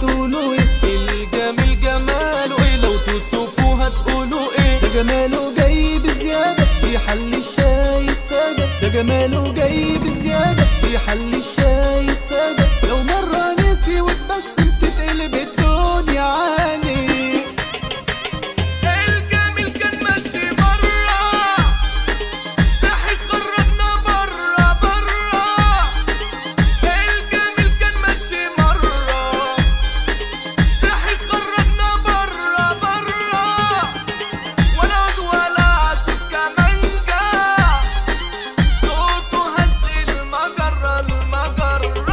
هتقولوا ايه الجميل جماله ايه لو توصفوه هتقولوا ايه ده جماله جاي بزيادة بيحل الشاي السادة ده جماله جاي بزيادة بيحل الشاي السادة لو مرة نسي وتبسم تتقلب الدنيا عالي الجميل كان ماشي مرة راح يخرجنا برا برا الجميل كان ماشي مرة راح يخرجنا برا برا ولا عود ولا صوت كمانجا صوته هز المجرة المجرة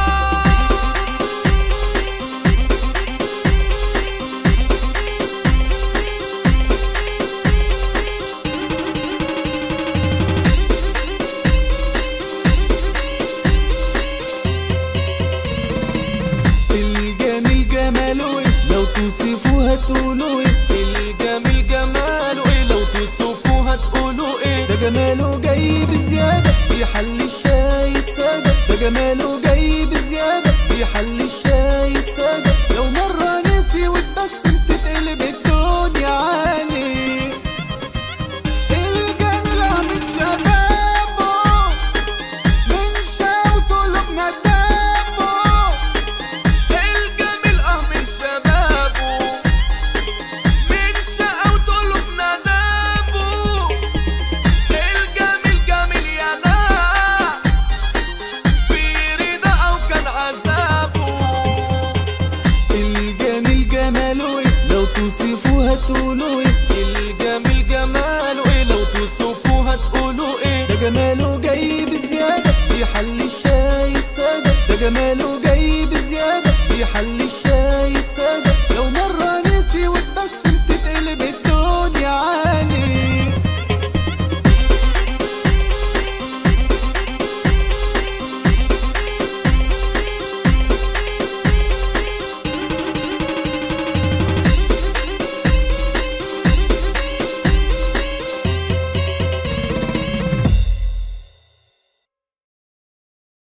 الجميل جماله ايه لو توصفوه هتقولوا ايه الجميل جماله ايه لو توصفوه هتقولوا ايه ده جماله جاي بزيادة بيحل الشاي السادة ده جماله جاي بزيادة بيحل الشاي السادة لو مرة نسي وتبسم تتقلب الدنيا عالي الجميل عامل شبابه من شاوته قلوبنا دابه الجميل اه من شبابه من شقاوته قلوبنا دابه الجميل جميل يا ناس في رضا او كان عذابه الجميل جماله ايه لو توصفوه هتقولوا ايه الجميل جماله ايه لو توصفوه هتقولوا ايه ده جماله جاي بزيادة بيحل الشاي السادة ده جماله جاي بزيادة بيحل الشاي